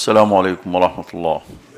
السلام عليكم ورحمة الله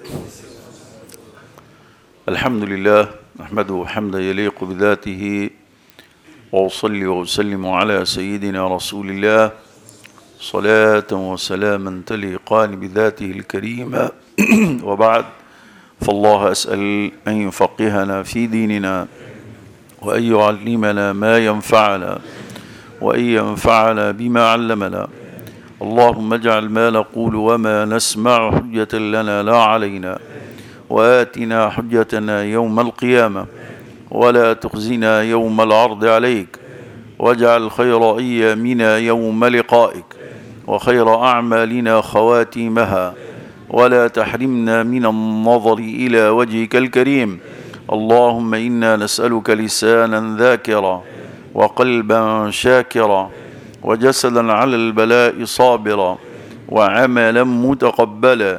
الحمد لله نحمده حمدا يليق بذاته وأصلي وأسلم على سيدنا رسول الله صلاة وسلاما تليقان بذاته الكريمة وبعد فالله أسأل أن يفقهنا في ديننا وأن يعلمنا ما ينفعنا وأن ينفعنا بما علمنا اللهم اجعل ما نقول وما نسمع حجة لنا لا علينا وآتنا حجتنا يوم القيامة ولا تخزنا يوم العرض عليك واجعل خير أيامنا يوم لقائك وخير أعمالنا خواتيمها ولا تحرمنا من النظر إلى وجهك الكريم اللهم إنا نسألك لسانا ذاكرا وقلبا شاكرا وجسدا على البلاء صابرا وعملا متقبلا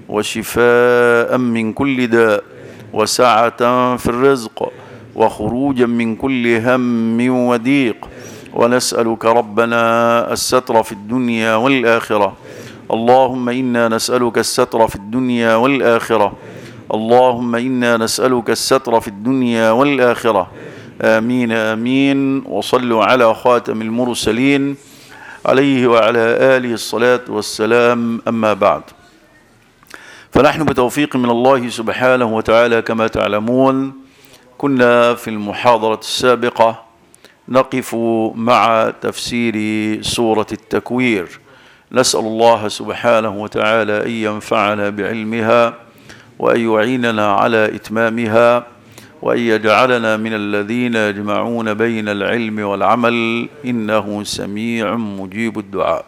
وشفاء من كل داء وسعة في الرزق وخروجا من كل هم وضيق ونسألك ربنا الستر في الدنيا والآخرة اللهم إنا نسألك الستر في الدنيا والآخرة اللهم إنا نسألك الستر في الدنيا والآخرة آمين آمين وصلوا على خاتم المرسلين عليه وعلى آله الصلاة والسلام أما بعد فنحن بتوفيق من الله سبحانه وتعالى كما تعلمون كنا في المحاضرة السابقة نقف مع تفسير سورة التكوير نسأل الله سبحانه وتعالى أن ينفعنا بعلمها وأن يعيننا على إتمامها وأن يجعلنا من الذين يجمعون بين العلم والعمل إنه سميع مجيب الدعاء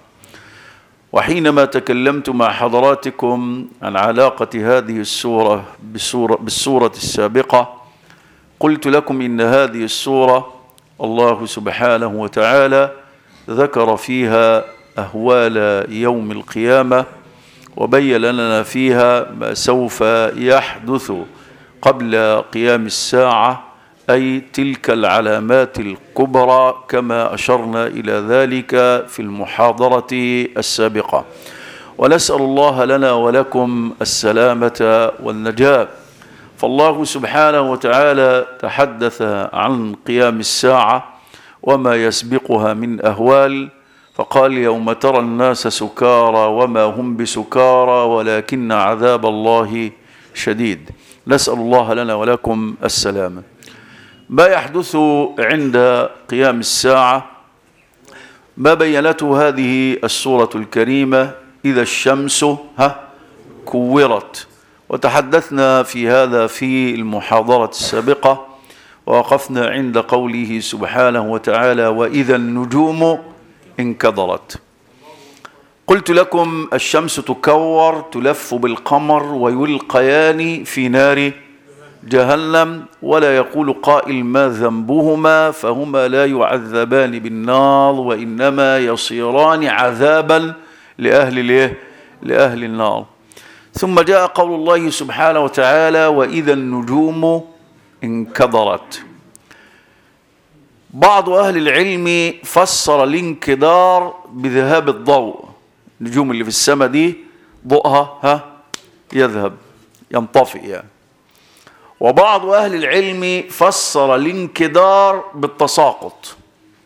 وحينما تكلمت مع حضراتكم عن علاقة هذه السورة بالسورة, بالسورة السابقة قلت لكم إن هذه السورة الله سبحانه وتعالى ذكر فيها أهوال يوم القيامة وبين لنا فيها ما سوف يحدث قبل قيام الساعة أي تلك العلامات الكبرى كما أشرنا إلى ذلك في المحاضرة السابقة ونسأل الله لنا ولكم السلامة والنجاة فالله سبحانه وتعالى تحدث عن قيام الساعة وما يسبقها من أهوال فقال يوم ترى الناس سكارى وما هم بسكارى ولكن عذاب الله شديد نسأل الله لنا ولكم السلامة ما يحدث عند قيام الساعة ما بينته هذه السورة الكريمة إذا الشمس ها كورت وتحدثنا في هذا في المحاضرة السابقة ووقفنا عند قوله سبحانه وتعالى وإذا النجوم انكدرت قلت لكم الشمس تكور تلف بالقمر ويلقيان في نار جهنم ولا يقول قائل ما ذنبهما فهما لا يعذبان بالنار وإنما يصيران عذابا لأهل الايه لأهل النار ثم جاء قول الله سبحانه وتعالى وإذا النجوم انكدرت بعض أهل العلم فسر الانكدار بذهاب الضوء النجوم اللي في السماء دي ضوءها ها يذهب ينطفئ يعني وبعض أهل العلم فسر الانكدار بالتساقط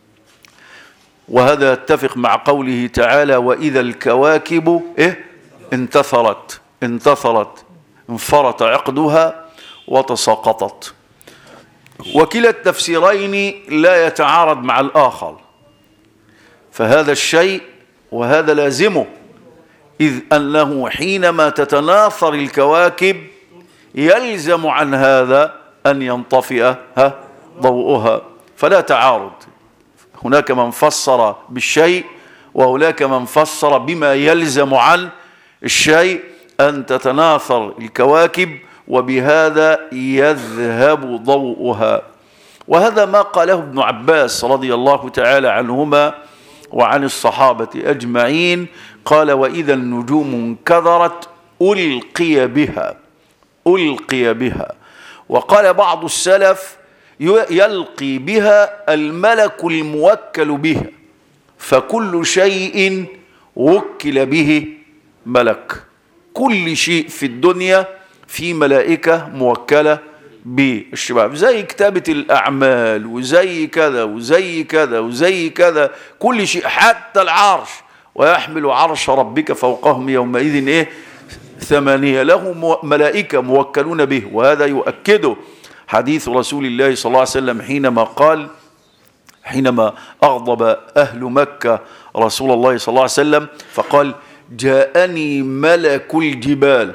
وهذا يتفق مع قوله تعالى وإذا الكواكب إيه انتثرت انتثرت انفرط عقدها وتساقطت وكلا التفسيرين لا يتعارض مع الآخر فهذا الشيء وهذا لازمه إذ أنه حينما تتناثر الكواكب يلزم عن هذا أن ينطفئ ضوءها فلا تعارض هناك من فسر بالشيء وهناك من فسر بما يلزم عن الشيء أن تتناثر الكواكب وبهذا يذهب ضوءها وهذا ما قاله ابن عباس رضي الله تعالى عنهما وعن الصحابة أجمعين قال وإذا النجوم انكدرت ألقي بها ألقي بها وقال بعض السلف يلقي بها الملك الموكل بها فكل شيء وكل به ملك كل شيء في الدنيا في ملائكة موكلة بالشباب زي كتابة الأعمال وزي كذا وزي كذا وزي كذا كل شيء حتى العرش ويحمل عرش ربك فوقهم يومئذ إيه ثمانية له مو- ملائكة موكلون به وهذا يؤكده حديث رسول الله صلى الله عليه وسلم حينما قال حينما أغضب أهل مكة رسول الله صلى الله عليه وسلم فقال جاءني ملك الجبال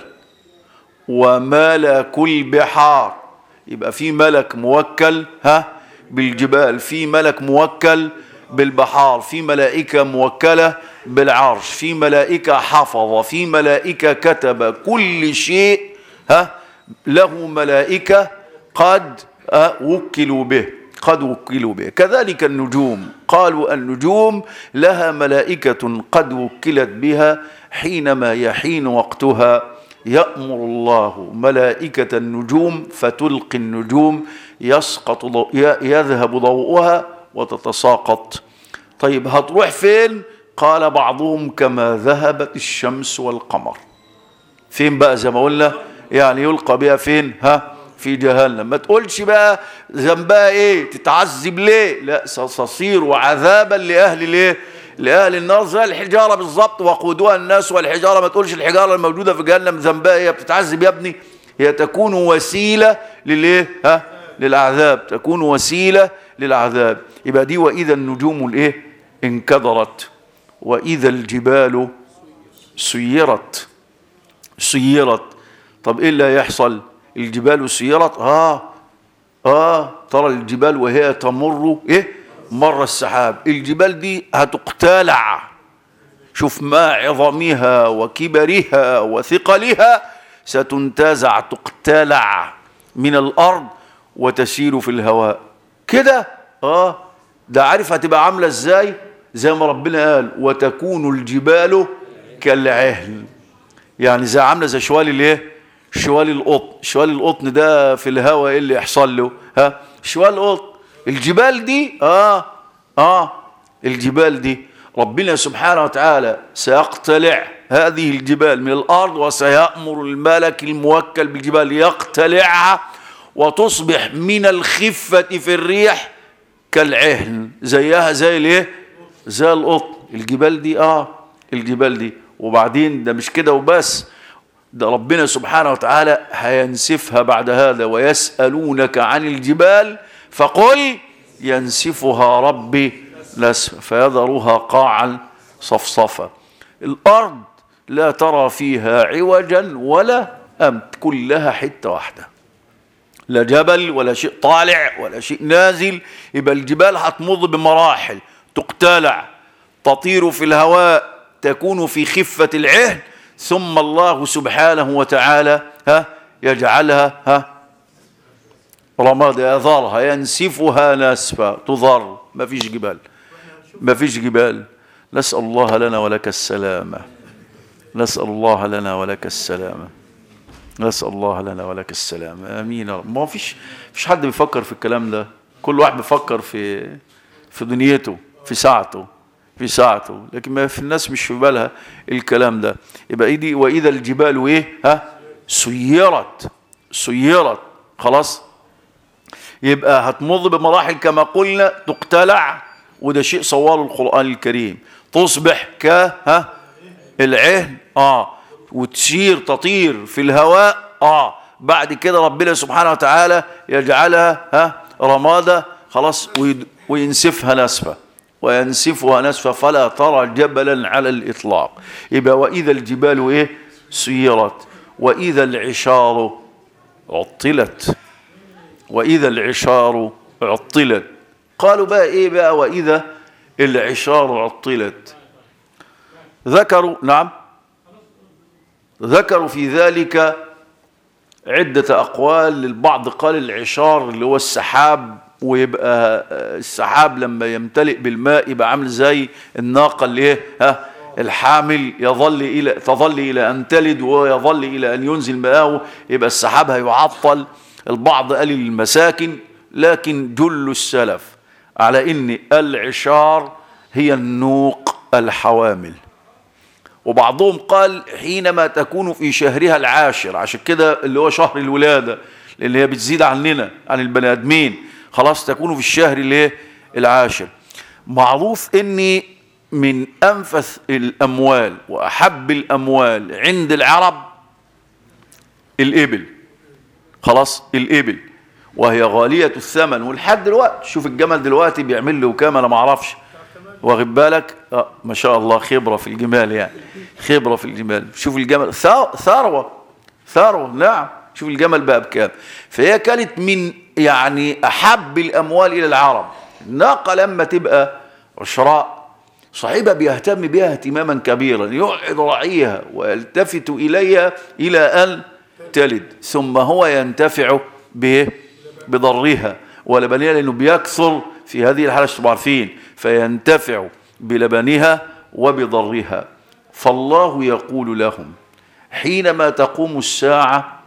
وملك البحار يبقى في ملك موكل ها بالجبال في ملك موكل بالبحار في ملائكة موكلة بالعرش في ملائكة حفظ في ملائكة كتب كل شيء ها له ملائكة قد آه، وكلوا به قد وكلوا به كذلك النجوم قالوا النجوم لها ملائكة قد وكلت بها حينما يحين وقتها يأمر الله ملائكة النجوم فتلقي النجوم يسقط ضوء ي- يذهب ضوءها وتتساقط طيب هتروح فين قال بعضهم كما ذهبت الشمس والقمر فين بقى زي ما قلنا يعني يلقى بها فين ها في جهنم ما تقولش بقى ذنبها ايه تتعذب ليه لا ستصير عذابا لاهل الايه لاهل النار زي الحجاره بالظبط وقودها الناس والحجاره ما تقولش الحجاره الموجوده في جهنم ذنبها هي بتتعذب يا ابني هي تكون وسيله للايه ها للعذاب تكون وسيله للعذاب يبقى دي واذا النجوم الايه انكدرت واذا الجبال سيرت سيرت طب ايه اللي هيحصل الجبال سيرت اه اه ترى الجبال وهي تمر ايه مر السحاب الجبال دي هتقتلع شوف ما عظمها وكبرها وثقلها ستنتزع تقتلع من الارض وتسير في الهواء كده اه ده عارف هتبقى عامله ازاي زي ما ربنا قال وتكون الجبال كالعهن يعني زي عامله زي شوال الايه شوال القطن شوال القطن ده في الهواء ايه اللي يحصل له ها شوال القطن الجبال دي اه اه الجبال دي ربنا سبحانه وتعالى سيقتلع هذه الجبال من الارض وسيأمر الملك الموكل بالجبال يقتلعها وتصبح من الخفة في الريح كالعهن زيها زي الايه زي القطن الجبال دي اه الجبال دي وبعدين ده مش كده وبس ده ربنا سبحانه وتعالى هينسفها بعد هذا ويسألونك عن الجبال فقل ينسفها ربي نسفا فيذرها قاعا صفصفا الأرض لا ترى فيها عوجا ولا أمت كلها حتة واحدة لا جبل ولا شيء طالع ولا شيء نازل يبقى الجبال هتمض بمراحل تقتلع تطير في الهواء تكون في خفة العهن ثم الله سبحانه وتعالى ها يجعلها ها رماد يذرها ينسفها نسفا تضر ما فيش جبال ما فيش جبال نسأل الله لنا ولك السلامة نسأل الله لنا ولك السلامة نسأل الله لنا ولك السلامة آمين يا رب ما فيش فيش حد بيفكر في الكلام ده كل واحد بيفكر في في دنيته في ساعته في ساعته لكن ما في الناس مش في بالها الكلام ده يبقى ايدي واذا الجبال ايه ها سيرت سيرت خلاص يبقى هتمض بمراحل كما قلنا تقتلع وده شيء صوره القرآن الكريم تصبح ك ها العهن اه وتسير تطير في الهواء اه بعد كده ربنا سبحانه وتعالى يجعلها ها رمادة خلاص ويد- وينسفها نسفة وينسفها نسفة فلا ترى جبلا على الإطلاق يبقى وإذا الجبال إيه سيرت وإذا العشار عطلت وإذا العشار عطلت قالوا بقى إيه بقى وإذا العشار عطلت ذكروا نعم ذكروا في ذلك عدة أقوال البعض قال العشار اللي هو السحاب ويبقى السحاب لما يمتلئ بالماء يبقى عامل زي الناقة اللي ايه ها الحامل يظل إلى تظل إلى أن تلد ويظل إلى أن ينزل ماءه يبقى السحاب هيعطل البعض قال المساكن لكن جل السلف على إن العشار هي النوق الحوامل وبعضهم قال حينما تكون في شهرها العاشر عشان كده اللي هو شهر الولادة اللي هي بتزيد عننا عن البني ادمين خلاص تكون في الشهر اللي هي العاشر معروف اني من انفث الاموال واحب الاموال عند العرب الابل خلاص الابل وهي غالية الثمن ولحد دلوقتي شوف الجمل دلوقتي بيعمل له كام انا ما اعرفش واخد بالك آه ما شاء الله خبرة في الجمال يعني خبرة في الجمال شوف الجمل ثا- ثروة ثروة نعم شوف الجمل بقى بكام فهي كانت من يعني أحب الأموال إلى العرب الناقة لما تبقى عشراء صاحبها بيهتم بها اهتماما كبيرا يقعد راعيها ويلتفت إليها إلى أن تلد ثم هو ينتفع به بضرها ولبنها لأنه بيكثر في هذه الحالة تبقوا عارفين فينتفع بلبنها وبضرها فالله يقول لهم حينما تقوم الساعة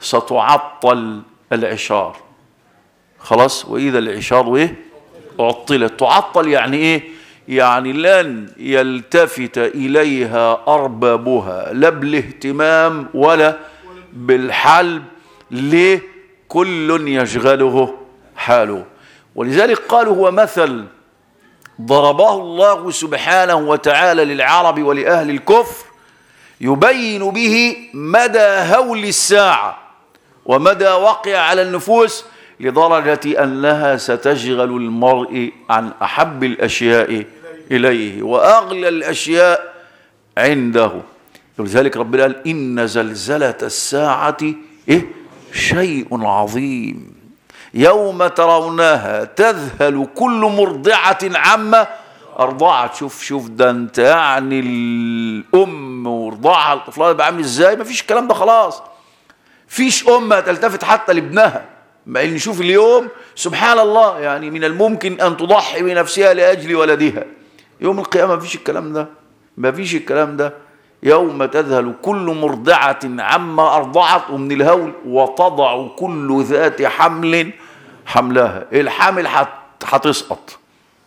ستعطل العشار خلاص وإذا العشار إيه عطلت تعطل يعني إيه يعني لن يلتفت إليها أربابها لا بالاهتمام ولا بالحلب ليه كل يشغله حاله ولذلك قالوا هو مثل ضربه الله سبحانه وتعالى للعرب ولأهل الكفر يبين به مدى هول الساعة ومدى وقع على النفوس لدرجة أنها ستشغل المرء عن أحب الأشياء إليه وأغلى الأشياء عنده ولذلك ربنا قال إن زلزلة الساعة إيه؟ شيء عظيم يوم ترونها تذهل كل مرضعة عما أرضعت شوف شوف ده أنت يعني الأم ورضعها لطفلها يبقى عامل إزاي مفيش الكلام ده خلاص فيش أم هتلتفت حتى لابنها ما إن نشوف اليوم سبحان الله يعني من الممكن أن تضحي بنفسها لأجل ولدها يوم القيامة مفيش الكلام ده مفيش الكلام ده يوم تذهل كل مرضعة عما أرضعت ومن الهول وتضع كل ذات حمل حملها الحامل هت- هتسقط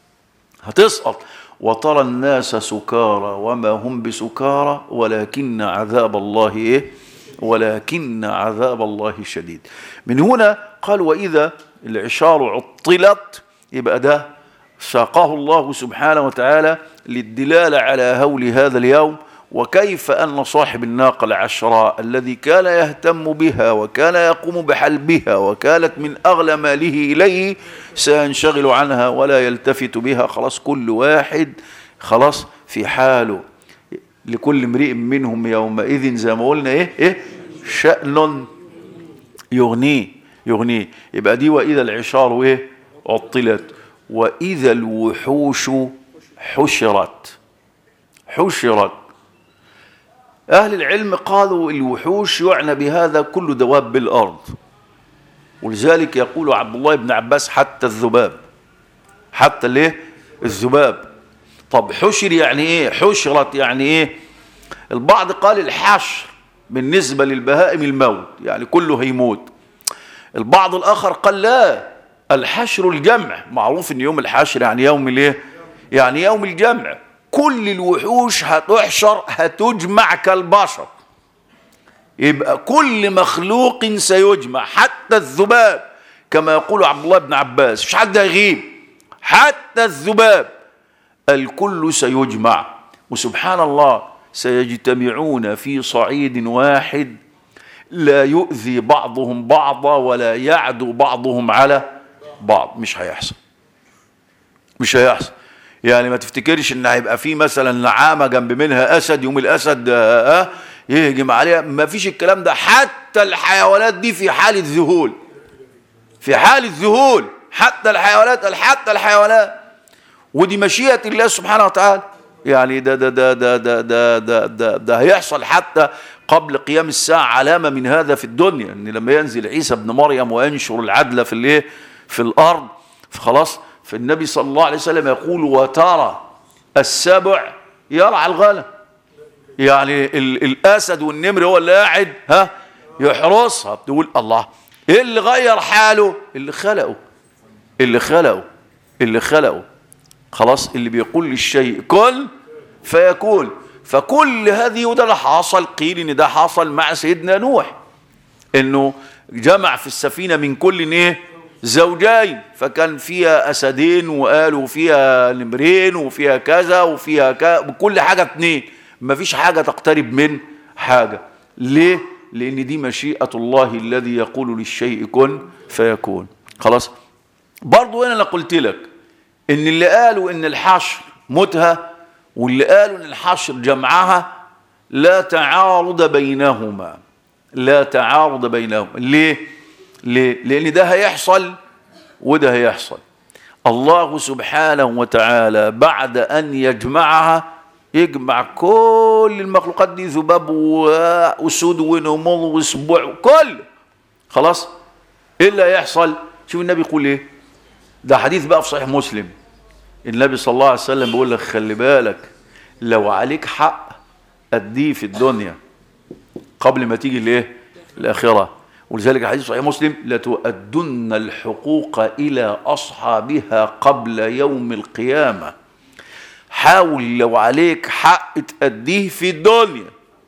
هتسقط وترى الناس سكارى وما هم بسكارى ولكن عذاب الله ايه ولكن عذاب الله شديد من هنا قال واذا العشار عطلت يبقى ده ساقه الله سبحانه وتعالى للدلاله على هول هذا اليوم وكيف ان صاحب الناقه العشراء الذي كان يهتم بها وكان يقوم بحلبها وكانت من اغلى ماله اليه سينشغل عنها ولا يلتفت بها خلاص كل واحد خلاص في حاله لكل امرئ منهم يومئذ زي ما قلنا ايه ايه شأن يغنيه يغنيه يبقى دي واذا العشار ايه عطلت واذا الوحوش حشرت حشرت أهل العلم قالوا الوحوش يعنى بهذا كل دواب الأرض ولذلك يقول عبد الله بن عباس حتى الذباب حتى ليه الذباب طب حشر يعني ايه حشرت يعني ايه البعض قال الحشر بالنسبة للبهائم الموت يعني كله هيموت البعض الآخر قال لا الحشر الجمع معروف ان يوم الحشر يعني يوم الايه يعني يوم الجمع كل الوحوش هتحشر هتجمع كالبشر يبقى كل مخلوق سيجمع حتى الذباب كما يقول عبد الله بن عباس مش حد هيغيب حتى الذباب الكل سيجمع وسبحان الله سيجتمعون في صعيد واحد لا يؤذي بعضهم بعضا ولا يعدو بعضهم على بعض مش هيحصل مش هيحصل يعني ما تفتكرش ان هيبقى في مثلا نعامه جنب منها اسد يوم الاسد آه آه يهجم عليها ما فيش الكلام ده حتى الحيوانات دي في حاله ذهول في حاله ذهول حتى الحيوانات حتى الحيوانات ودي مشيئه الله سبحانه وتعالى يعني ده ده ده ده ده ده ده, ده, ده هيحصل حتى قبل قيام الساعة علامة من هذا في الدنيا ان لما ينزل عيسى ابن مريم وينشر العدل في الايه في الارض فخلاص فالنبي صلى الله عليه وسلم يقول وترى السبع يرعى الغنم يعني ال الاسد والنمر هو اللي قاعد ها يحرسها بتقول الله ايه اللي غير حاله اللي خلقه اللي خلقه اللي خلقه خلاص اللي بيقول للشيء كن فيكون فكل هذه وده اللي حصل قيل ان ده حصل مع سيدنا نوح انه جمع في السفينه من كل ايه زوجين فكان فيها اسدين وقالوا فيها نمرين وفيها كذا وفيها كذا كل حاجه اتنين مفيش حاجه تقترب من حاجه ليه لان دي مشيئه الله الذي يقول للشيء كن فيكون خلاص برضو انا اللي قلت لك ان اللي قالوا ان الحشر متها واللي قالوا ان الحشر جمعها لا تعارض بينهما لا تعارض بينهما ليه ليه لان ده هيحصل وده هيحصل الله سبحانه وتعالى بعد ان يجمعها يجمع كل المخلوقات دي ذباب واسود ونمر واسبوع كل خلاص ايه اللي هيحصل شوف النبي يقول ايه ده حديث بقى في صحيح مسلم النبي صلى الله عليه وسلم بيقول لك خلي بالك لو عليك حق اديه في الدنيا قبل ما تيجي الايه الاخره ولذلك الحديث صحيح مسلم لتؤدن الحقوق الى اصحابها قبل يوم القيامه حاول لو عليك حق تأديه في الدنيا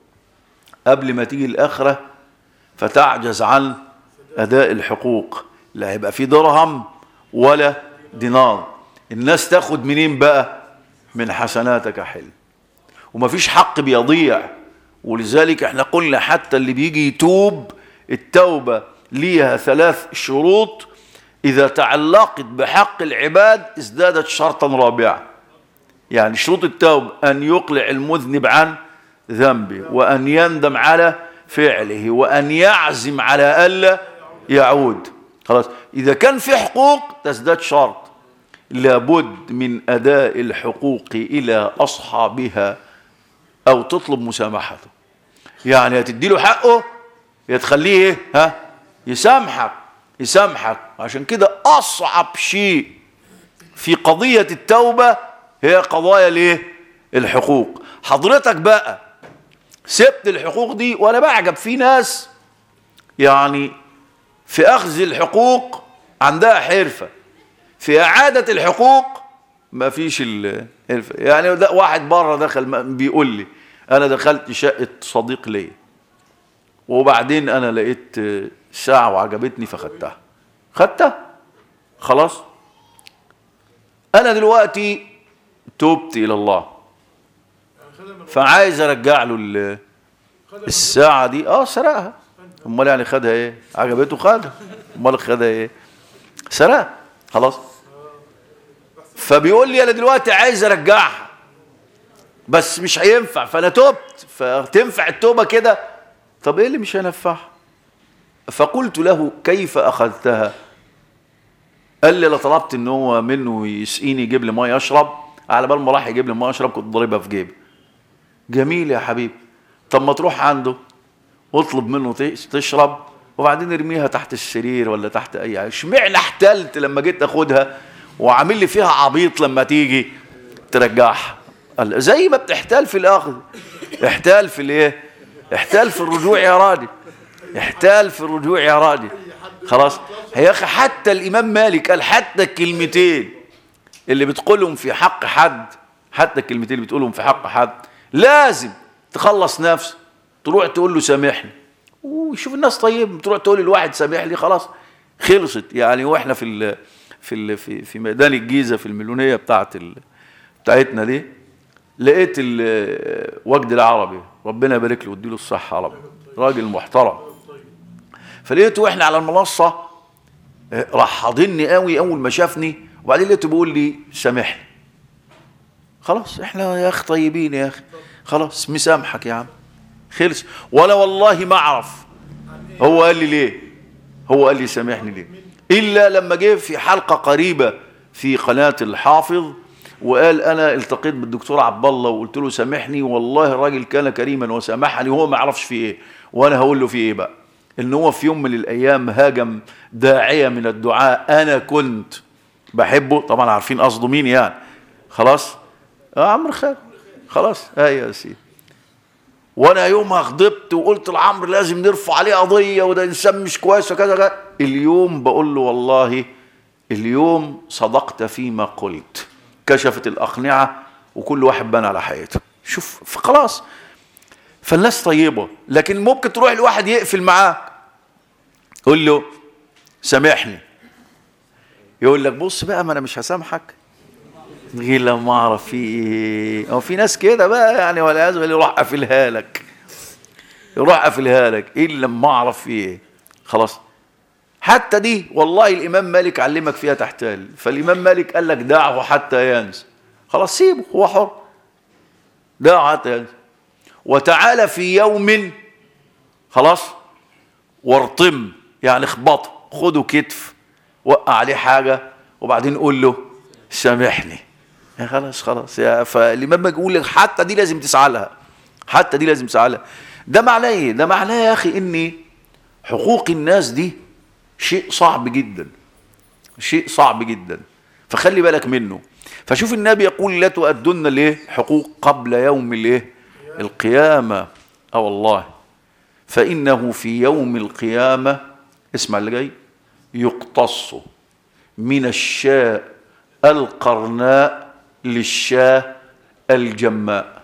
قبل ما تيجي الآخرة فتعجز عن أداء الحقوق لا هيبقى في درهم ولا دينار الناس تاخد منين بقى من حسناتك حل ومفيش حق بيضيع ولذلك احنا قلنا حتى اللي بيجي يتوب التوبة ليها ثلاث شروط إذا تعلقت بحق العباد ازدادت شرطا رابعا يعني شروط التوبة أن يقلع المذنب عن ذنبه وأن يندم على فعله وأن يعزم على ألا يعود خلاص إذا كان في حقوق تزداد شرط لابد من أداء الحقوق إلى أصحابها أو تطلب مسامحته يعني هتدي له حقه يا تخليه إيه؟ ها يسامحك يسامحك عشان كده أصعب شيء في قضية التوبة هي قضايا الايه الحقوق حضرتك بقى سبت الحقوق دي وانا بعجب في ناس يعني في اخذ الحقوق عندها حرفه في اعاده الحقوق ما فيش الحرفه يعني ده واحد بره دخل بيقول لي انا دخلت شقه صديق ليا وبعدين انا لقيت ساعه وعجبتني فخدتها خدتها خلاص انا دلوقتي تبت الى الله فعايز ارجع له الساعه دي اه سرقها امال يعني خدها ايه عجبته خدها امال خدها ايه سرقها خلاص فبيقول لي انا دلوقتي عايز ارجعها بس مش هينفع فانا تبت فتنفع التوبه كده طب ايه اللي مش هينفعها فقلت له كيف اخذتها قال لي لا طلبت ان هو منه يسقيني يجيب لي ميه اشرب على بال ما راح يجيب لي ميه اشرب كنت ضاربها في جيبي جميل يا حبيبي طب ما تروح عنده واطلب منه تشرب وبعدين ارميها تحت السرير ولا تحت اي حاجه اشمعنى احتلت لما جيت اخدها وعامل لي فيها عبيط لما تيجي ترجعها زي ما بتحتال في الاخذ احتال في الايه احتال في الرجوع يا راجل احتال في الرجوع يا راجل خلاص يا اخي حتى الامام مالك قال حتى الكلمتين اللي بتقولهم في حق حد حتى الكلمتين اللي بتقولهم في حق حد لازم تخلص نفسك تروح تقول له سامحني وشوف الناس طيب تروح تقول لواحد سامحني خلاص خلصت يعني واحنا في ال في ال في في ميدان الجيزه في المليونيه بتاعت ال بتاعتنا دي لقيت وجد العربي ربنا يبارك له ويديله الصحه يا رب راجل محترم فلقيته واحنا على المنصه راح حاضني قوي اول ما شافني وبعدين لقيته بيقول لي سامحني خلاص احنا يا اخي طيبين يا اخي خلاص مسامحك يا عم خلص ولا والله ما اعرف هو قال لي ليه هو قال لي سامحني ليه الا لما جه في حلقه قريبه في قناه الحافظ وقال انا التقيت بالدكتور عبد الله وقلت له سامحني والله الراجل كان كريما وسامحني وهو ما يعرفش في ايه وانا هقول له في ايه بقى ان هو في يوم من الايام هاجم داعيه من الدعاء انا كنت بحبه طبعا عارفين قصده مين يعني خلاص اه عمرو خالد خلاص ايوه يا سيدي وانا يومها غضبت وقلت لعمرو لازم نرفع عليه قضيه وده انسان مش كويس وكذا كذا اليوم بقول له والله اليوم صدقت فيما قلت كشفت الاقنعه وكل واحد بنى على حياته شوف خلاص فالناس طيبة لكن ممكن تروح الواحد يقفل معاك قول له سامحني يقول لك بص بقى ما انا مش هسامحك غير لما اعرف في ايه او في ناس كده بقى يعني ولا بالله يروح قافلها لك يروح قافلها لك الا لما اعرف في ايه خلاص حتى دي والله الامام مالك علمك فيها تحتال فالامام مالك قال لك دعه حتى ينسى خلاص سيبه هو حر دعه حتى ينسى وتعالى في يوم خلاص وارطم يعني اخبطه خده كتف وقع عليه حاجة وبعدين قول له سامحني يا خلاص خلاص يا فالإمام بيقول لك حتى دي لازم تسعى لها حتى دي لازم تسعى لها ده معناه ايه؟ ده معناه يا أخي إن حقوق الناس دي شيء صعب جدا شيء صعب جدا فخلي بالك منه فشوف النبي يقول لا تؤدن الايه حقوق قبل يوم الايه القيامة اه والله فإنه في يوم القيامة اسمع اللي جاي يقتص من الشاة القرناء للشاة الجماء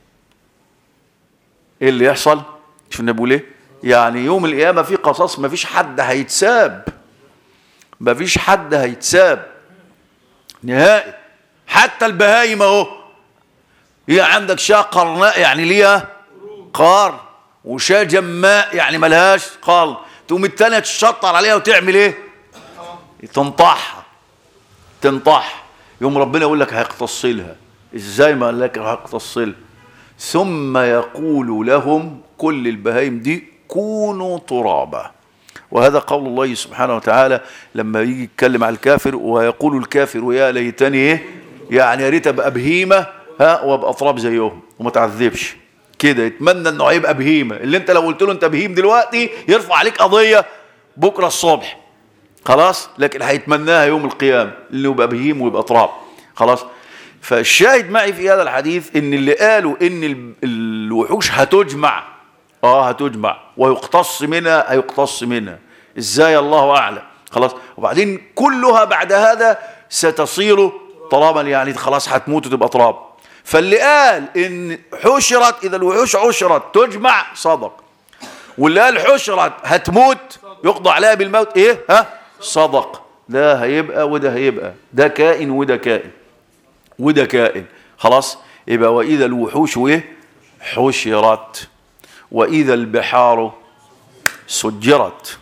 ايه اللي يحصل شوف النبي بيقول ايه يعني يوم القيامة في قصاص ما فيش حد هيتساب ما فيش حد هيتساب نهائي حتى البهايم اهو هي عندك شاة قرناء يعني ليها قار وشاة جماء يعني ملهاش قال تقوم التانية تشطر عليها وتعمل ايه تنطحها تنطح يوم ربنا يقول لك هيقتص لها ازاي ما قال لك هيقتص لها ثم يقول لهم كل البهايم دي كونوا ترابا وهذا قول الله سبحانه وتعالى لما يجي يتكلم على الكافر ويقول الكافر يا ليتني ايه يعني يا ريت ابقى بهيمه ها وابقى تراب زيهم وما تعذبش كده يتمنى انه هيبقى بهيمه اللي انت لو قلت له انت بهيم دلوقتي يرفع عليك قضيه بكره الصبح خلاص لكن هيتمناها يوم القيامه انه يبقى بهيم ويبقى تراب خلاص فالشاهد معي في هذا الحديث ان اللي قالوا ان ال- الوحوش هتجمع اه هتجمع ويقتص منها هيقتص منها ازاي الله اعلم خلاص وبعدين كلها بعد هذا ستصير ترابا يعني خلاص هتموت وتبقى تراب فاللي قال ان حشرت اذا الوحوش عشرت تجمع صدق واللي قال حشرت هتموت يقضى عليها بالموت ايه ها صدق ده هيبقى وده هيبقى ده كائن وده كائن وده كائن خلاص يبقى واذا الوحوش ايه حشرت واذا البحار سجرت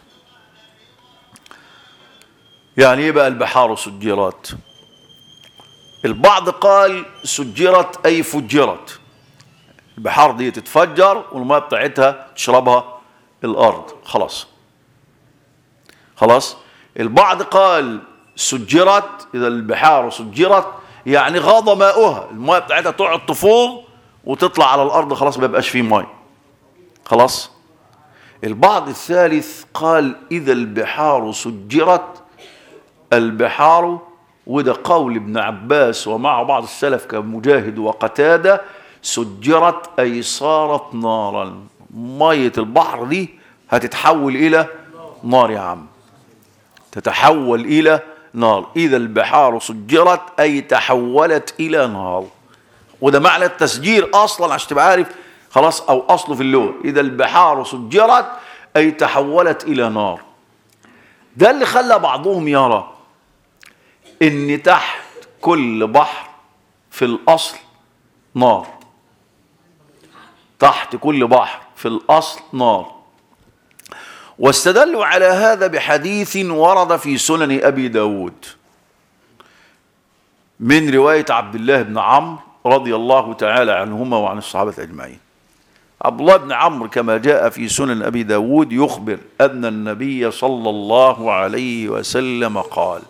يعني ايه بقى البحار سجرت البعض قال سجرت اي فجرت البحار دي تتفجر والماء بتاعتها تشربها الارض خلاص خلاص البعض قال سجرت اذا البحار سجرت يعني غاض ماؤها الماء بتاعتها تقعد تفوض وتطلع على الارض خلاص ما يبقاش فيه ماء خلاص البعض الثالث قال اذا البحار سجرت البحار وده قول ابن عباس ومع بعض السلف كمجاهد وقتاده سجرت اي صارت نارا ميه البحر دي هتتحول الى نار يا عم تتحول الى نار اذا البحار سجرت اي تحولت الى نار وده معنى التسجير اصلا عشان تبقى عارف خلاص او اصله في اللغه اذا البحار سجرت اي تحولت الى نار ده اللي خلى بعضهم يرى ان تحت كل بحر في الاصل نار تحت كل بحر في الاصل نار واستدلوا على هذا بحديث ورد في سنن ابي داود من روايه عبد الله بن عمرو رضي الله تعالى عنهما وعن الصحابه اجمعين عبد الله بن عمرو كما جاء في سنن ابي داود يخبر ان النبي صلى الله عليه وسلم قال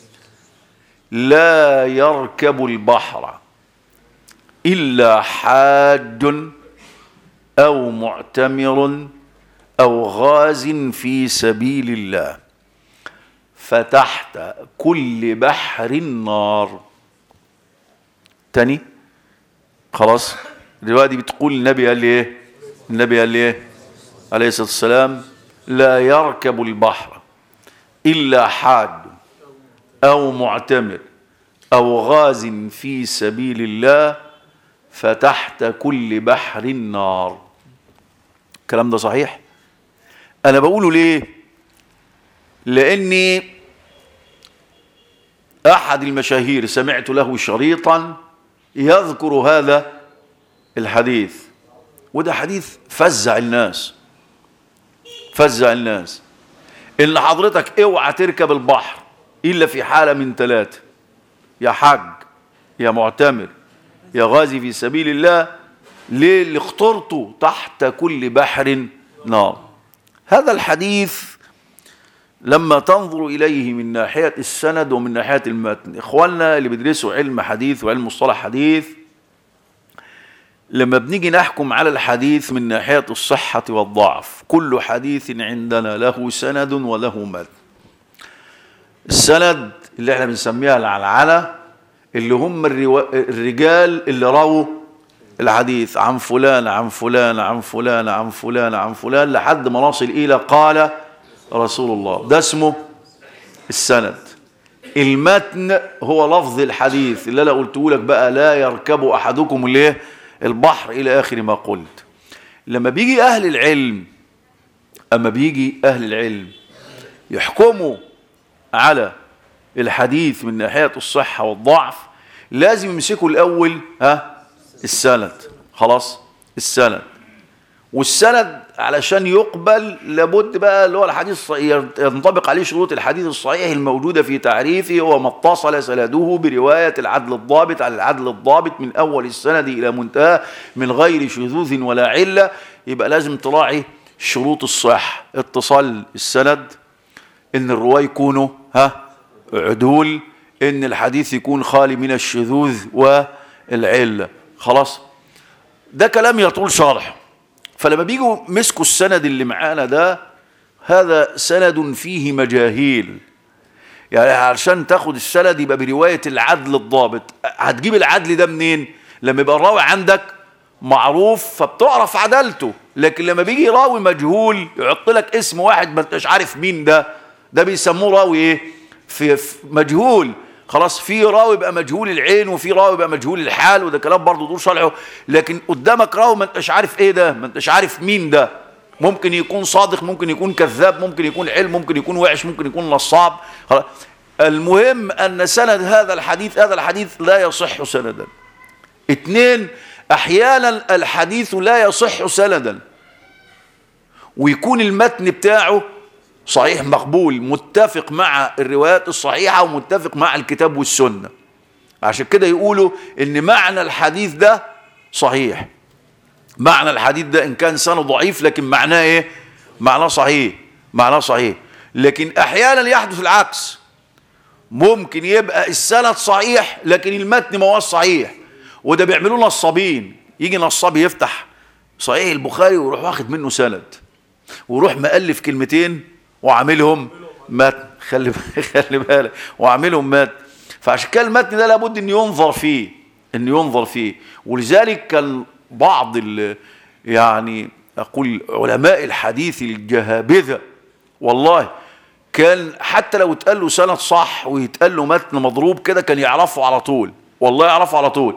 لا يركب البحر الا حاج او معتمر او غاز في سبيل الله فتحت كل بحر نار تاني خلاص دلوقتي بتقول النبي قال لي ايه النبي قال لي ايه عليه الصلاه والسلام لا يركب البحر الا حاج او معتمر او غاز في سبيل الله فتحت كل بحر نار الكلام ده صحيح انا بقوله ليه لاني احد المشاهير سمعت له شريطا يذكر هذا الحديث وده حديث فزع الناس فزع الناس ان حضرتك اوعى تركب البحر الا في حاله من ثلاثه يا حاج يا معتمر يا غازي في سبيل الله ليه اللي اخترته تحت كل بحر نار هذا الحديث لما تنظر إليه من ناحية السند ومن ناحية المتن إخواننا اللي بيدرسوا علم حديث وعلم مصطلح حديث لما بنيجي نحكم على الحديث من ناحية الصحة والضعف كل حديث عندنا له سند وله متن السند اللي احنا بنسميها العلعلة اللي هم الروا... الرجال اللي رووا الحديث عن فلان عن فلان عن فلان عن فلان عن فلان لحد ما نصل إلى قال رسول الله ده اسمه السند المتن هو لفظ الحديث اللي انا قلته لك بقى لا يركب احدكم الايه البحر الى اخر ما قلت لما بيجي اهل العلم اما بيجي اهل العلم يحكموا على الحديث من ناحيه الصحه والضعف لازم يمسكوا الاول ها السند خلاص السند والسند علشان يقبل لابد بقى اللي هو الحديث ينطبق عليه شروط الحديث الصحيح الموجوده في تعريفه هو ما اتصل سنده بروايه العدل الضابط على العدل الضابط من اول السند الى منتهى من غير شذوذ ولا عله يبقى لازم تراعي شروط الصح اتصال السند ان الرواه يكونوا ها عدول ان الحديث يكون خالي من الشذوذ والعله خلاص ده كلام يطول شرحه فلما بيجوا مسكوا السند اللي معانا ده هذا سند فيه مجاهيل يعني علشان تاخد السند يبقى برواية العدل الضابط هتجيب العدل ده منين لما يبقى الراوي عندك معروف فبتعرف عدالته لكن لما بيجي راوي مجهول يحط لك اسم واحد ما انتش عارف مين ده ده بيسموه راوي ايه في, في مجهول خلاص في راوي بقى مجهول العين وفي راوي بقى مجهول الحال وده كلام برضه دور شرعه لكن قدامك راوي ما انتش عارف ايه ده ما انتش عارف مين ده ممكن يكون صادق ممكن يكون كذاب ممكن يكون علم ممكن يكون وحش ممكن يكون نصاب خلاص المهم ان سند هذا الحديث هذا الحديث لا يصح سندا اثنين احيانا الحديث لا يصح سندا ويكون المتن بتاعه صحيح مقبول متفق مع الروايات الصحيحة ومتفق مع الكتاب والسنة عشان كده يقولوا ان معنى الحديث ده صحيح معنى الحديث ده ان كان سنه ضعيف لكن معناه ايه معناه صحيح معناه صحيح لكن احيانا يحدث العكس ممكن يبقى السند صحيح لكن المتن ما هوش صحيح وده بيعملوه نصابين يجي نصاب يفتح صحيح البخاري ويروح واخد منه سند ويروح مؤلف كلمتين وعاملهم متن خلي خلي بالك وعاملهم متن فعشان كده المتن ده لابد ان ينظر فيه ان ينظر فيه ولذلك كان بعض يعني اقول علماء الحديث الجهابذه والله كان حتى لو اتقال له سند صح ويتقال له متن مضروب كده كان يعرفه على طول والله يعرفه على طول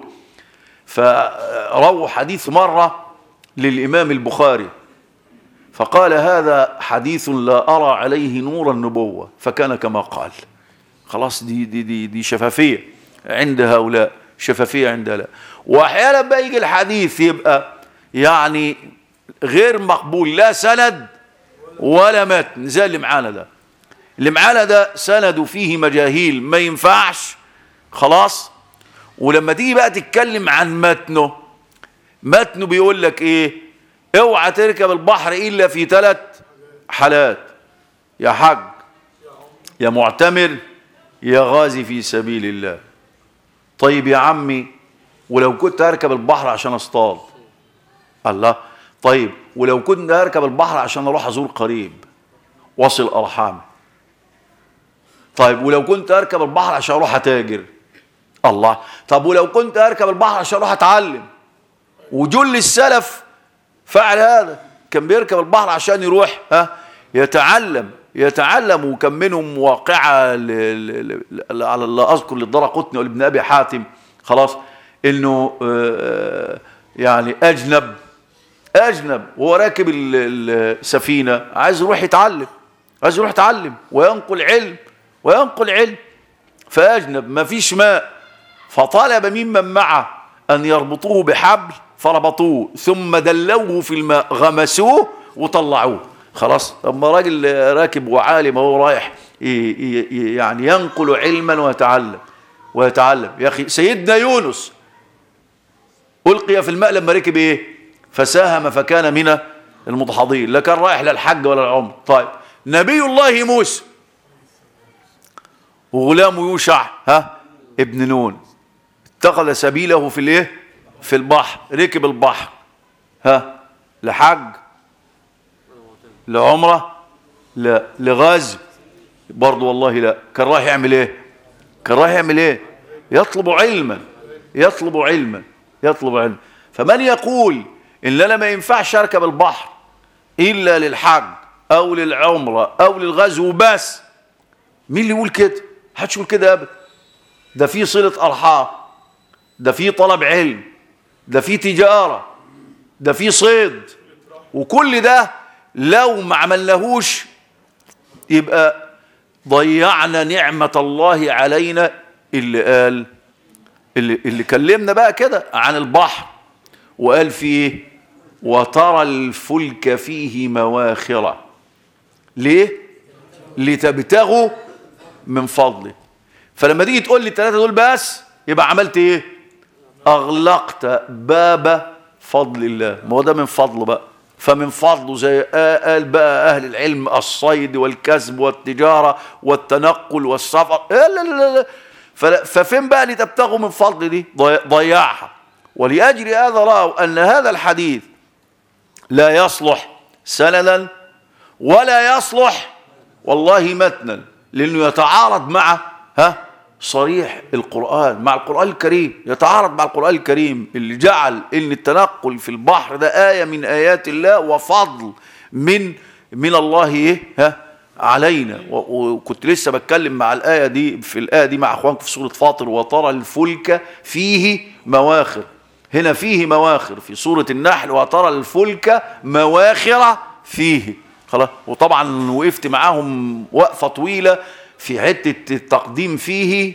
فرووا حديث مره للامام البخاري فقال هذا حديث لا أرى عليه نور النبوة فكان كما قال خلاص دي, دي, دي, دي شفافية عند هؤلاء شفافية عند هؤلاء وأحيانا بقى يجي الحديث يبقى يعني غير مقبول لا سند ولا متن زي اللي معانا ده اللي معانا ده سند فيه مجاهيل ما ينفعش خلاص ولما تيجي بقى تتكلم عن متنه متنه بيقول لك ايه اوعى تركب البحر الا في ثلاث حالات يا حج يا معتمر يا غازي في سبيل الله طيب يا عمي ولو كنت اركب البحر عشان اصطاد الله طيب ولو كنت اركب البحر عشان اروح ازور قريب واصل ارحامي طيب ولو كنت اركب البحر عشان اروح اتاجر الله طب ولو كنت اركب البحر عشان اروح اتعلم وجل السلف فعل هذا كان بيركب البحر عشان يروح ها يتعلم يتعلم وكان منهم واقعة على لا أذكر للدرى قطني ولا ابن أبي حاتم خلاص انه آه، يعني اجنب اجنب وهو راكب ال- ال- السفينه عايز يروح يتعلم عايز يروح يتعلم وينقل علم وينقل علم فاجنب ما فيش ماء فطلب ممن معه ان يربطوه بحبل فربطوه ثم دلوه في الماء غمسوه وطلعوه خلاص اما راجل راكب وعالم هو رايح ي- ي- ي- يعني ينقل علما ويتعلم ويتعلم يا اخي سيدنا يونس ألقي في الماء لما ركب إيه فساهم فكان من المدحضين لا كان رايح لا الحج ولا العمر طيب نبي الله موسى وغلام يوشع ها ابن نون اتخذ سبيله في الايه في البحر ركب البحر ها لحج لعمره لا لغزو برضه والله لا كان رايح يعمل ايه كان رايح يعمل ايه يطلب علما يطلب علما يطلب علما فمن يقول ان انا ما ينفعش اركب البحر الا للحج او للعمره او للغزو بس مين اللي يقول كده محدش يقول كده ابدا ده في صله ارحام ده في طلب علم ده في تجاره ده في صيد وكل ده لو ما عملناهوش يبقى ضيعنا نعمة الله علينا اللي قال اللي, اللي كلمنا بقى كده عن البحر وقال فيه وترى الفلك فيه مواخرة ليه؟ لتبتغوا من فضله فلما تيجي تقول لي الثلاثة دول بس يبقى عملت ايه؟ أغلقت باب فضل الله ما هو ده من فضله بقى فمن فضله زي قال بقى أهل العلم الصيد والكسب والتجارة والتنقل والسفر لا لا لا لا فلا- ففين بقى لتبتغوا من فضل دي ضي- ضيعها ولأجل هذا رأوا أن هذا الحديث لا يصلح سندا ولا يصلح والله متنا لأنه يتعارض مع ها صريح القرآن مع القرآن الكريم يتعارض مع القرآن الكريم اللي جعل ان التنقل في البحر ده آية من آيات الله وفضل من من الله ايه ها علينا و- وكنت لسه بتكلم مع الآية دي في الآية دي مع اخوانكم في سورة فاطر وترى الفلك فيه مواخر هنا فيه مواخر في سورة النحل وترى الفلك مواخر فيه خلاص وطبعا وقفت معاهم وقفة طويلة في حتة التقديم فيه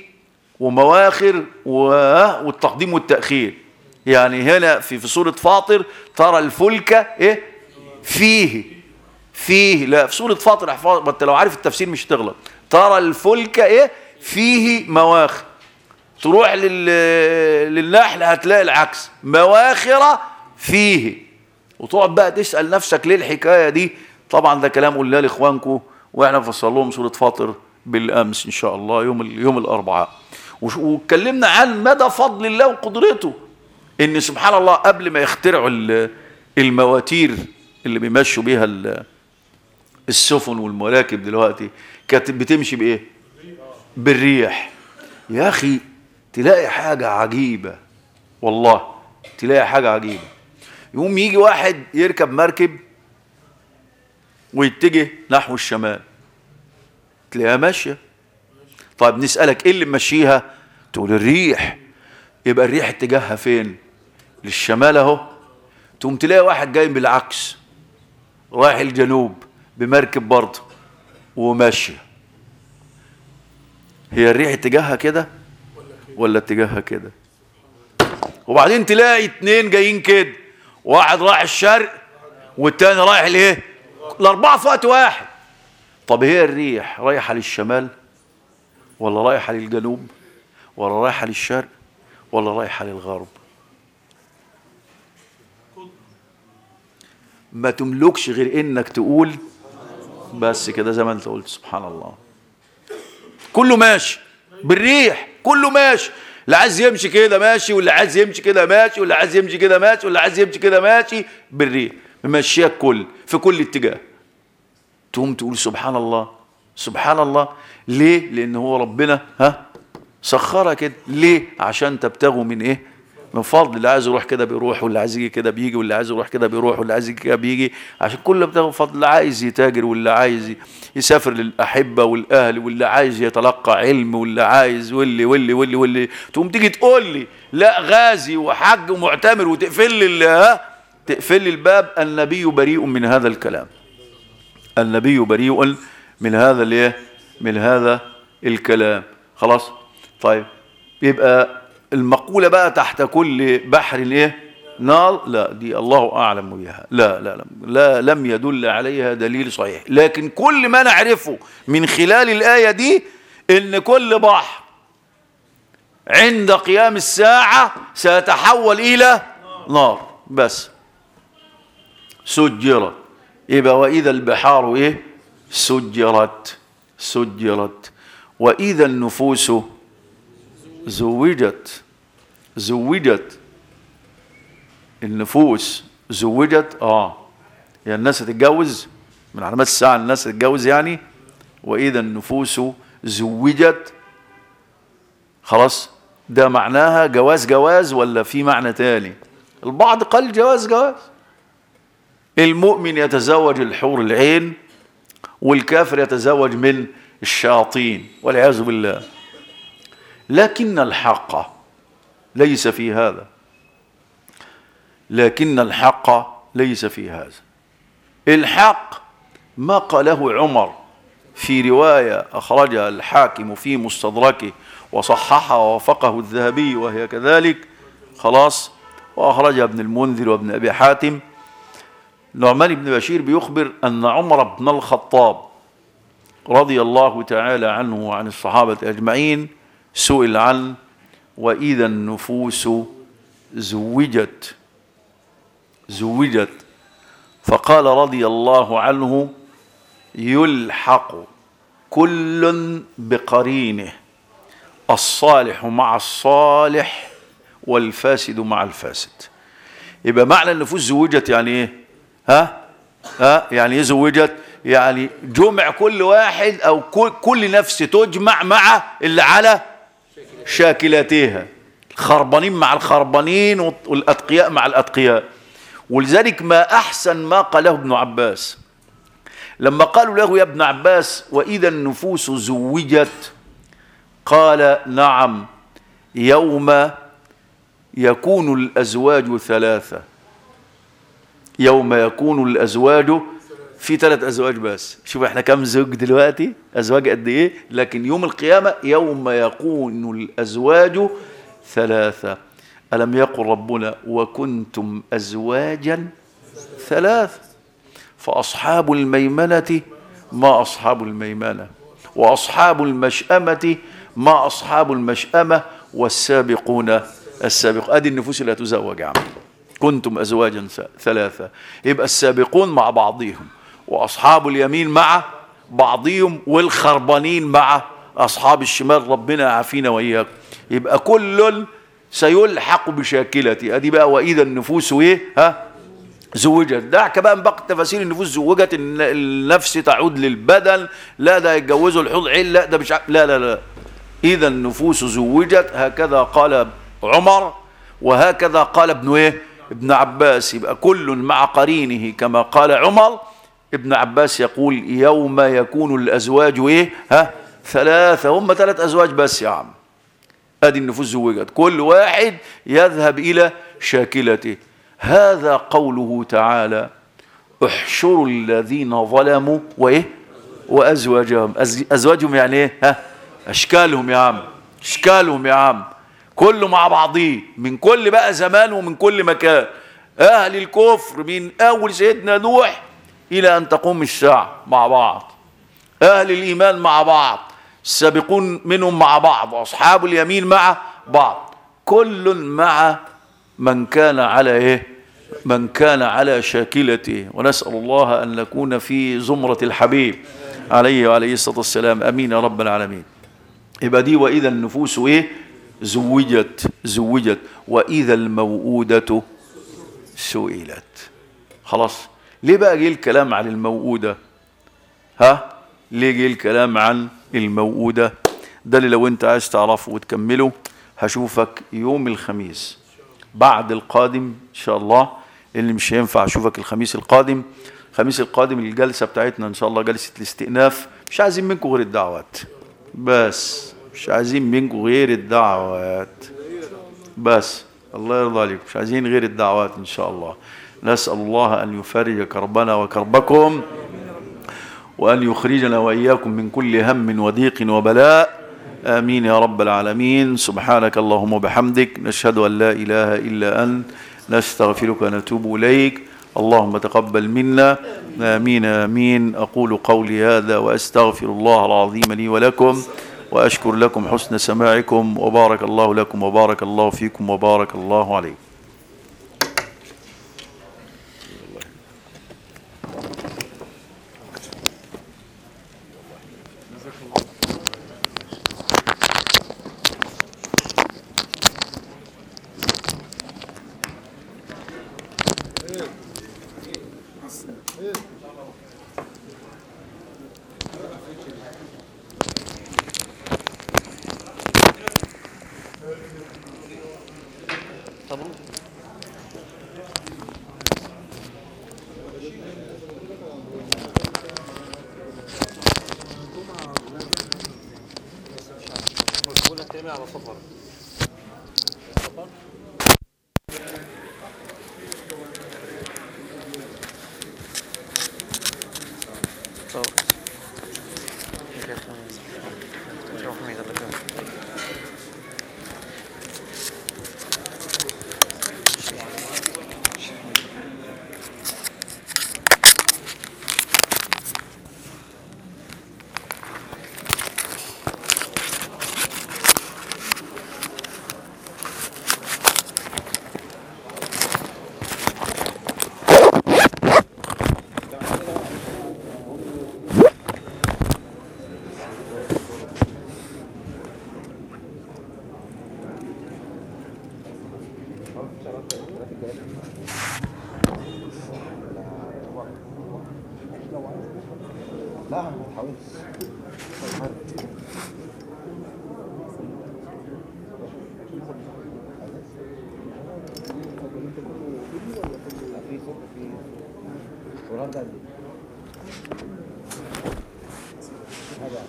ومواخر و- والتقديم والتأخير يعني هنا في في سورة فاطر ترى الفلك ايه فيه فيه لا في سورة فاطر احفظ ما انت لو عارف التفسير مش تغلط ترى الفلك ايه فيه مواخر تروح لل... للنحل هتلاقي العكس مواخر فيه وتقعد بقى تسأل نفسك ليه الحكاية دي طبعا ده كلام قلنا لاخوانكم واحنا فصل لهم سورة فاطر بالامس ان شاء الله يوم ال... يوم الاربعاء وش- واتكلمنا عن مدى فضل الله وقدرته ان سبحان الله قبل ما يخترعوا ال- المواتير اللي بيمشوا بيها ال- السفن والمراكب دلوقتي كانت بتمشي بايه بالريح يا اخي تلاقي حاجة عجيبة والله تلاقي حاجة عجيبة يقوم يجي واحد يركب مركب ويتجه نحو الشمال تلاقيها ماشية طيب نسألك ايه اللي ممشيها تقول الريح يبقى الريح اتجاهها فين للشمال اهو تقوم تلاقي واحد جاي بالعكس رايح الجنوب بمركب برضه وماشيه هي الريح اتجاهها كده ولا اتجاهها كده وبعدين تلاقي اتنين جايين كده واحد رايح الشرق والتاني رايح الايه الاربعه في وقت واحد طب هي الريح رايحه للشمال ولا رايحه للجنوب ولا رايحه للشرق ولا رايحه للغرب ما تملكش غير انك تقول بس كده زي ما انت قلت سبحان الله كله ماشي بالريح كله ماشي اللي عايز يمشي كده ماشي واللي عايز يمشي كده ماشي واللي عايز يمشي كده ماشي واللي عايز يمشي كده ماشي بالريح ممشيها الكل في كل اتجاه تقوم تقول سبحان الله سبحان الله ليه لان هو ربنا ها سخرها كده ليه عشان تبتغوا من ايه من فضل اللي عايز يروح كده بيروح واللي عايز يجي كده بيجي واللي عايز يروح كده بيروح واللي عايز يجي كده بيجي عشان كل بتاخد فضل اللي عايز يتاجر واللي عايز يسافر للأحبة والأهل واللي عايز يتلقى علم واللي عايز واللي واللي واللي واللي تقوم تيجي تقول لي لا غازي وحج ومعتمر وتقفل لي ال- ها تقفل لي الباب النبي بريء من هذا الكلام النبي بريء من هذا الايه من هذا الكلام خلاص طيب يبقى المقولة بقى تحت كل بحر ايه نار لا دي الله أعلم بها لا لا لا, لا لم يدل عليها دليل صحيح لكن كل ما نعرفه من خلال الآية دي إن كل بحر عند قيام الساعة سيتحول إلى نار بس سجرت يبقى وإذا البحار إيه سجرت سجرت وإذا النفوس زوجت زوجت النفوس زوجت اه يعني الناس تتجوز من علامات الساعة الناس تتجوز يعني وإذا النفوس زوجت خلاص ده معناها جواز جواز ولا في معنى تاني البعض قال جواز جواز المؤمن يتزوج الحور العين والكافر يتزوج من الشياطين والعياذ بالله لكن الحق ليس في هذا لكن الحق ليس في هذا الحق ما قاله عمر في رواية أخرجها الحاكم في مستدركه وصححها ووافقه الذهبي وهي كذلك خلاص وأخرجها ابن المنذر وابن أبي حاتم نعمان بن بشير بيخبر أن عمر بن الخطاب رضي الله تعالى عنه وعن الصحابة أجمعين سئل عن وإذا النفوس زوجت زوجت فقال رضي الله عنه يلحق كل بقرينه الصالح مع الصالح والفاسد مع الفاسد يبقى معنى النفوس زوجت يعني ايه ها ها يعني ايه زوجت يعني جمع كل واحد او كل, كل نفس تجمع مع اللي على شاكلتها الخربانين مع الخربانين والاتقياء مع الاتقياء ولذلك ما احسن ما قاله ابن عباس لما قالوا له يا ابن عباس واذا النفوس زوجت قال نعم يوم يكون الازواج ثلاثه يوم يكون الازواج في ثلاث ازواج بس شوف احنا كم زوج دلوقتي ازواج قد ايه لكن يوم القيامه يوم يكون الازواج ثلاثه الم يقل ربنا وكنتم ازواجا ثلاث فاصحاب الميمنه ما اصحاب الميمنه واصحاب المشامه ما اصحاب المشامه والسابقون السابق ادي النفوس اللي هتزوج يا عم كنتم ازواجا ثلاثه يبقى السابقون مع بعضهم واصحاب اليمين مع بعضهم والخربانين مع اصحاب الشمال ربنا يعافينا واياكم يبقى كل سيلحق بشاكلته ادي بقى واذا النفوس ايه ها زوجت دعك بقى من باقي التفاسير النفوس زوجت إن النفس تعود للبدن لا ده يتجوزوا الحوض عين لا ده مش ع... لا لا لا اذا النفوس زوجت هكذا قال عمر وهكذا قال ابن ايه ابن عباس يبقى كل مع قرينه كما قال عمر ابن عباس يقول يوم يكون الازواج ايه ها ثلاثه هم ثلاث ازواج بس يا عم ادي النفوس زوجت كل واحد يذهب الى شاكلته هذا قوله تعالى احشروا الذين ظلموا وايه وازواجهم ازواجهم يعني ايه ها اشكالهم يا عم اشكالهم يا عم كله مع بعضيه من كل بقى زمان ومن كل مكان اهل الكفر من اول سيدنا نوح الى ان تقوم الساعه مع بعض اهل الايمان مع بعض السابقون منهم مع بعض واصحاب اليمين مع بعض كل مع من كان على ايه من كان على شاكلته ونسال الله ان نكون في زمره الحبيب عليه وعليه الصلاه والسلام امين يا رب العالمين يبقى دي واذا النفوس ايه زوجت زوجت واذا الموءوده سئلت خلاص ليه بقى جه الكلام عن الموءوده ها ليه جه الكلام عن الموءوده ده اللي لو انت عايز تعرفه وتكمله هشوفك يوم الخميس بعد القادم ان شاء الله اللي مش هينفع اشوفك الخميس القادم الخميس القادم الجلسه بتاعتنا ان شاء الله جلسه الاستئناف مش عايزين منكم غير الدعوات بس مش عايزين منكم غير الدعوات بس الله يرضى عليكم مش عايزين غير الدعوات ان شاء الله نسال الله ان يفرج كربنا وكربكم وأن يخرجنا وإياكم من كل هم وضيق وبلاء آمين يا رب العالمين سبحانك اللهم وبحمدك نشهد أن لا إله إلا أنت نستغفرك ونتوب إليك اللهم تقبل منا آمين آمين أقول قولي هذا وأستغفر الله العظيم لي ولكم وأشكر لكم حسن سماعكم وبارك الله لكم وبارك الله فيكم وبارك الله عليكم لا ما تحاولش في صوت في ورد قد هذا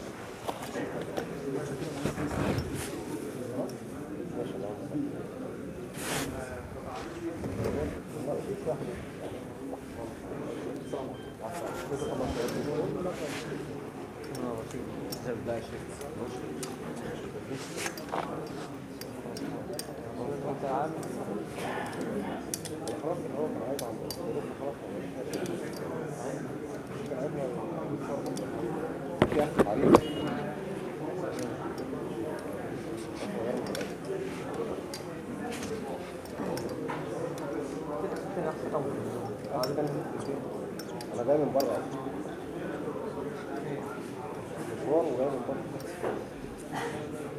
ما شاء الله انا جاي من بره مشوار وجاي من بره